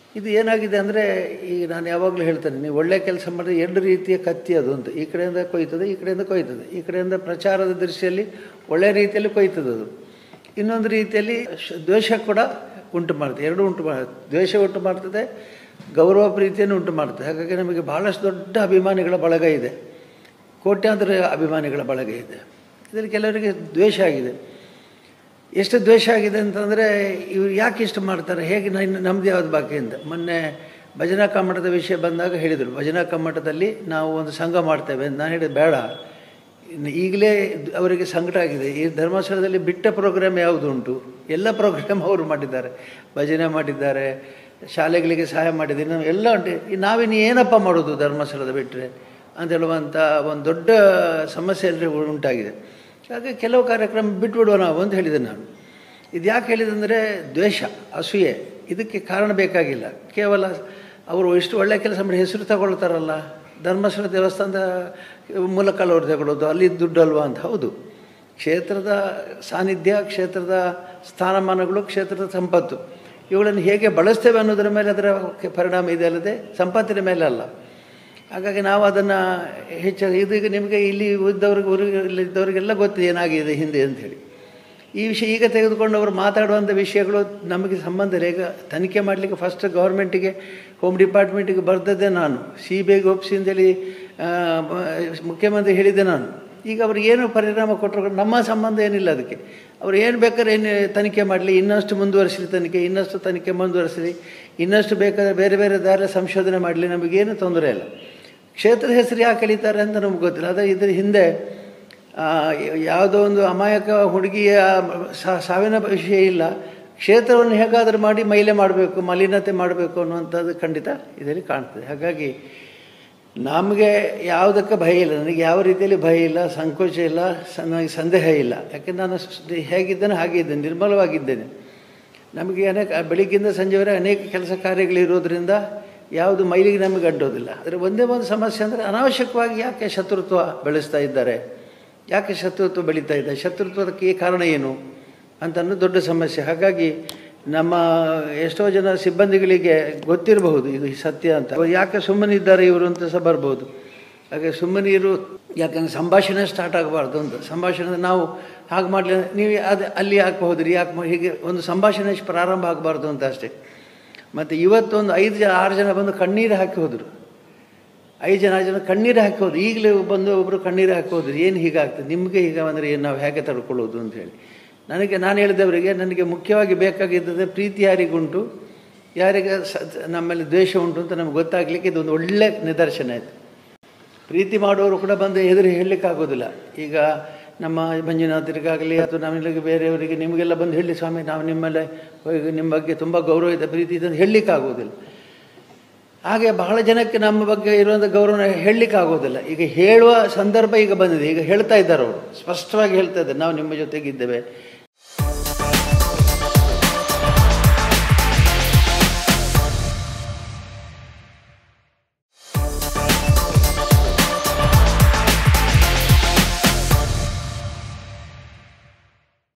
ಇದು ಏನಾಗಿದೆ ಅಂದರೆ ಈಗ ನಾನು ಯಾವಾಗಲೂ ಹೇಳ್ತೇನೆ ನೀವು ಒಳ್ಳೆ ಕೆಲಸ ಮಾಡಿದ್ರೆ ಎರಡು ರೀತಿಯ ಕತ್ತಿ ಅದು ಅಂತ ಈ ಕಡೆಯಿಂದ ಕೊಯ್ತದೆ ಈ ಕಡೆಯಿಂದ ಕೊಯ್ತದೆ ಈ ಕಡೆಯಿಂದ ಪ್ರಚಾರದ ದೃಷ್ಟಿಯಲ್ಲಿ ಒಳ್ಳೆ ರೀತಿಯಲ್ಲಿ ಕೊಯ್ತದೆ ಅದು ಇನ್ನೊಂದು ರೀತಿಯಲ್ಲಿ ಶ್- ದ್ವೇಷ ಕೂಡ ಉಂಟು ಮಾಡ್ತದೆ ಎರಡು ಉಂಟು ಮಾಡುತ್ತೆ ದ್ವೇಷ ಉಂಟು ಮಾಡ್ತದೆ ಗೌರವ ಪ್ರೀತಿಯನ್ನು ಉಂಟು ಮಾಡ್ತದೆ ಹಾಗಾಗಿ ನಮಗೆ ಬಹಳಷ್ಟು ದೊಡ್ಡ ಅಭಿಮಾನಿಗಳ ಬಳಗ ಇದೆ ಕೋಟ್ಯಾಂತರ ಅಭಿಮಾನಿಗಳ ಬಳಗ ಇದೆ ಇದರಲ್ಲಿ ಕೆಲವರಿಗೆ ದ್ವೇಷ ಆಗಿದೆ ಎಷ್ಟು ದ್ವೇಷ ಆಗಿದೆ ಅಂತಂದರೆ ಇವ್ರು ಯಾಕೆ ಇಷ್ಟು ಮಾಡ್ತಾರೆ ಹೇಗೆ ನಾನು ನಮ್ದು ಯಾವ್ದು ಬಾಕಿ ಅಂತ ಮೊನ್ನೆ ಭಜನಾ ಕಮ್ಮಟದ ವಿಷಯ ಬಂದಾಗ ಹೇಳಿದರು ಭಜನಾ ಕಮ್ಮಟದಲ್ಲಿ ನಾವು ಒಂದು ಸಂಘ ಮಾಡ್ತೇವೆ ಅಂತ ನಾನು ಹೇಳಿದೆ ಬೇಡ ಇನ್ನು ಈಗಲೇ ಅವರಿಗೆ ಸಂಕಟ ಆಗಿದೆ ಈ ಧರ್ಮಸ್ಥಳದಲ್ಲಿ ಬಿಟ್ಟ ಪ್ರೋಗ್ರಾಮ್ ಯಾವುದು ಉಂಟು ಎಲ್ಲ ಪ್ರೋಗ್ರಾಮ್ ಅವರು ಮಾಡಿದ್ದಾರೆ ಭಜನೆ ಮಾಡಿದ್ದಾರೆ ಶಾಲೆಗಳಿಗೆ ಸಹಾಯ ಮಾಡಿದ್ದಾರೆ ನಾವು ಎಲ್ಲ ಉಂಟು ಈ ನಾವಿನ್ನು ಏನಪ್ಪ ಮಾಡೋದು ಧರ್ಮಸ್ಥಳದ ಬಿಟ್ಟರೆ ಅಂತ ಹೇಳುವಂಥ ಒಂದು ದೊಡ್ಡ ಸಮಸ್ಯೆ ಎಲ್ಲರಿಗೂ ಉಂಟಾಗಿದೆ ಹಾಗೆ ಕೆಲವು ಕಾರ್ಯಕ್ರಮ ಬಿಟ್ಬಿಡುವ ನಾವು ಅಂತ ಹೇಳಿದೆ ನಾನು ಇದು ಯಾಕೆ ಹೇಳಿದಂದರೆ ದ್ವೇಷ ಅಸೂಯೆ ಇದಕ್ಕೆ ಕಾರಣ ಬೇಕಾಗಿಲ್ಲ ಕೇವಲ ಅವರು ಇಷ್ಟು ಒಳ್ಳೆಯ ಕೆಲಸ ಮಾಡಿ ಹೆಸರು ತಗೊಳ್ತಾರಲ್ಲ ಧರ್ಮಸ್ಥಳ ದೇವಸ್ಥಾನದ ಮೂಲಕ ಅವ್ರು ತಗೊಳ್ಳೋದು ಅಲ್ಲಿ ದುಡ್ಡು ಅಲ್ವಾ ಅಂತ ಹೌದು ಕ್ಷೇತ್ರದ ಸಾನ್ನಿಧ್ಯ ಕ್ಷೇತ್ರದ ಸ್ಥಾನಮಾನಗಳು ಕ್ಷೇತ್ರದ ಸಂಪತ್ತು ಇವುಗಳನ್ನು ಹೇಗೆ ಬಳಸ್ತೇವೆ ಅನ್ನೋದರ ಮೇಲೆ ಅದರ ಪರಿಣಾಮ ಇದೆ ಅಲ್ಲದೆ ಸಂಪತ್ತಿನ ಮೇಲೆ ಅಲ್ಲ ಹಾಗಾಗಿ ನಾವು ಅದನ್ನು ಹೆಚ್ಚು ಇದೀಗ ನಿಮಗೆ ಇಲ್ಲಿ ಇದ್ದವ್ರಿಗೆ ಊರಿಗೆ ಇದ್ದವರಿಗೆಲ್ಲ ಗೊತ್ತಿದೆ ಏನಾಗಿದೆ ಹಿಂದೆ ಅಂಥೇಳಿ ಈ ವಿಷಯ ಈಗ ತೆಗೆದುಕೊಂಡು ಅವರು ಮಾತಾಡುವಂಥ ವಿಷಯಗಳು ನಮಗೆ ಸಂಬಂಧ ಇಲ್ಲ ಈಗ ತನಿಖೆ ಮಾಡಲಿಕ್ಕೆ ಫಸ್ಟ್ ಗೌರ್ಮೆಂಟಿಗೆ ಹೋಮ್ ಡಿಪಾರ್ಟ್ಮೆಂಟಿಗೆ ಬರ್ತದೆ ನಾನು ಸಿ ಬಿ ಐಗೆ ಒಪ್ಪಿಸಿ ಅಂತೇಳಿ ಆ, ಮ- ಮುಖ್ಯಮಂತ್ರಿ ಹೇಳಿದ್ದೆ ನಾನು ಈಗ ಅವ್ರಿಗೆ ಏನು ಪರಿಣಾಮ ಕೊಟ್ಟರು ನಮ್ಮ ಸಂಬಂಧ ಏನಿಲ್ಲ ಅದಕ್ಕೆ ಅವ್ರು ಏನು ಬೇಕಾದ್ರೆ ಏನು ತನಿಖೆ ಮಾಡಲಿ ಇನ್ನಷ್ಟು ಮುಂದುವರಿಸಲಿ ತನಿಖೆ ಇನ್ನಷ್ಟು ತನಿಖೆ ಮುಂದುವರಿಸಲಿ ಇನ್ನಷ್ಟು ಬೇಕಾದ್ರೆ ಬೇರೆ ಬೇರೆ ದಾರಿ ಸಂಶೋಧನೆ ಮಾಡಲಿ ನಮಗೇನು ತೊಂದರೆ ಇಲ್ಲ ಕ್ಷೇತ್ರದ ಹೆಸರು ಯಾಕೆ ಕಳೀತಾರೆ ಅಂತ ನಮ್ಗೆ ಗೊತ್ತಿಲ್ಲ ಅದೇ ಇದ್ರ ಹಿಂದೆ ಆ, ಯಾವುದೋ ಒಂದು ಅಮಾಯಕ ಹುಡುಗಿಯ ಸಾ- ಸಾವಿನ ವಿಷಯ ಇಲ್ಲ ಕ್ಷೇತ್ರವನ್ನು ಹೇಗಾದರೂ ಮಾಡಿ ಮೈಲೆ ಮಾಡಬೇಕು ಮಲಿನತೆ ಮಾಡಬೇಕು ಅನ್ನುವಂಥದ್ದು ಖಂಡಿತ ಇದರಲ್ಲಿ ಕಾಣ್ತದೆ ಹಾಗಾಗಿ ನಮಗೆ ಯಾವುದಕ್ಕೆ ಭಯ ಇಲ್ಲ ನನಗೆ ಯಾವ ರೀತಿಯಲ್ಲಿ ಭಯ ಇಲ್ಲ ಸಂಕೋಚ ಇಲ್ಲ ಸ- ನನಗೆ ಸಂದೇಹ ಇಲ್ಲ ಯಾಕೆ ನಾನು ಸ್- ಹೇಗಿದ್ದೇನೆ ಹಾಗೆ ಇದ್ದೇನೆ ನಿರ್ಮಲವಾಗಿದ್ದೇನೆ ನಮಗೆ ಅನೇಕ ಬೆಳಿಗ್ಗಿಂದ ಸಂಜೆವರೆಗೆ ಅನೇಕ ಕೆಲಸ ಕಾರ್ಯಗಳಿರೋದ್ರಿಂದ ಯಾವುದು ಮೈಲಿಗೆ ನಮಗೆ ಅಡ್ಡೋದಿಲ್ಲ ಆದರೆ ಒಂದೇ ಒಂದು ಸಮಸ್ಯೆ ಅಂದರೆ ಅನಾವಶ್ಯಕವಾಗಿ ಯಾಕೆ ಶತ್ರುತ್ವ ಬೆಳೆಸ್ತಾ ಇದ್ದಾರೆ ಯಾಕೆ ಶತ್ರುತ್ವ ಬೆಳೀತಾ ಇದೆ ಶತ್ರುತ್ವದಕ್ಕೆ ಈ ಕಾರಣ ಏನು ಅಂತ ಅನ್ನೋದು ದೊಡ್ಡ ಸಮಸ್ಯೆ ಹಾಗಾಗಿ ನಮ್ಮ ಎಷ್ಟೋ ಜನ ಸಿಬ್ಬಂದಿಗಳಿಗೆ ಗೊತ್ತಿರಬಹುದು ಇದು ಸತ್ಯ ಅಂತ ಅವ್ರು ಯಾಕೆ ಸುಮ್ಮನಿದ್ದಾರೆ ಇವರು ಅಂತ ಸಹ ಬರ್ಬೋದು ಹಾಗೆ ಸುಮ್ಮನೆ ಇರು ಯಾಕಂದ್ರೆ ಸಂಭಾಷಣೆ ಸ್ಟಾರ್ಟ್ ಆಗಬಾರ್ದು ಅಂತ ಸಂಭಾಷಣೆ ನಾವು ಹಾಗೆ ಮಾಡಲಿ ನೀವು ಅದು ಅಲ್ಲಿ ಯಾಕೆ ಹೋದ್ರಿ ಯಾಕೆ ಮಾ- ಹೀಗೆ ಒಂದು ಸಂಭಾಷಣೆ ಪ್ರಾರಂಭ ಆಗಬಾರ್ದು ಅಂತ ಅಷ್ಟೇ ಮತ್ತು ಇವತ್ತೊಂದು ಐದು ಜನ ಆರು ಜನ ಬಂದು ಕಣ್ಣೀರು ಹಾಕಿ ಹೋದರು ಐದು ಜನ ಆರು ಜನ ಕಣ್ಣೀರು ಹಾಕಿ ಹೋದ್ರು ಈಗಲೇ ಬಂದು ಒಬ್ಬರು ಕಣ್ಣೀರು ಹಾಕಿ ಹೋದ್ರು ಏನು ಹೀಗಾಗ್ತದೆ ನಿಮಗೆ ಹೀಗೆ ಅಂದರೆ ಏನು ನಾವು ಹೇಗೆ ತಡ್ಕೊಳ್ಳೋದು ಅಂತ ಹೇಳಿ ನನಗೆ ನಾನು ಹೇಳಿದವರಿಗೆ ನನಗೆ ಮುಖ್ಯವಾಗಿ ಬೇಕಾಗಿದ್ದದೆ ಪ್ರೀತಿ ಯಾರಿಗುಂಟು ಯಾರಿಗೆ ಸ ನಮ್ಮಲ್ಲಿ ದ್ವೇಷ ಉಂಟು ಅಂತ ನಮ್ಗೆ ಗೊತ್ತಾಗಲಿಕ್ಕೆ ಇದೊಂದು ಒಳ್ಳೆ ನಿದರ್ಶನ ಆಯಿತು ಪ್ರೀತಿ ಮಾಡುವವರು ಕೂಡ ಬಂದು ಎದುರು ಹೇಳಲಿಕ್ಕಾಗೋದಿಲ್ಲ ಈಗ ನಮ್ಮ ಮಂಜುನಾಥರಿಗಾಗಲಿ ಅಥವಾ ನಮಗೆ ಬೇರೆಯವರಿಗೆ ನಿಮಗೆಲ್ಲ ಬಂದು ಹೇಳಿ ಸ್ವಾಮಿ ನಾವು ನಿಮ್ಮಲ್ಲೇ ಹೋಗಿ ನಿಮ್ಮ ಬಗ್ಗೆ ತುಂಬ ಗೌರವ ಇದೆ ಪ್ರೀತಿ ಇದೆ ಅಂತ ಹೇಳಲಿಕ್ಕಾಗೋದಿಲ್ಲ ಹಾಗೆ ಬಹಳ ಜನಕ್ಕೆ ನಮ್ಮ ಬಗ್ಗೆ ಇರುವಂಥ ಗೌರವನ ಹೇಳಲಿಕ್ಕಾಗೋದಿಲ್ಲ ಈಗ ಹೇಳುವ ಸಂದರ್ಭ ಈಗ ಬಂದಿದೆ ಈಗ ಹೇಳ್ತಾ ಇದ್ದಾರೆ ಅವರು ಸ್ಪಷ್ಟವಾಗಿ ಹೇಳ್ತಾ ಇದ್ದಾರೆ ನಾವು ನಿಮ್ಮ ಜೊತೆಗಿದ್ದೇವೆ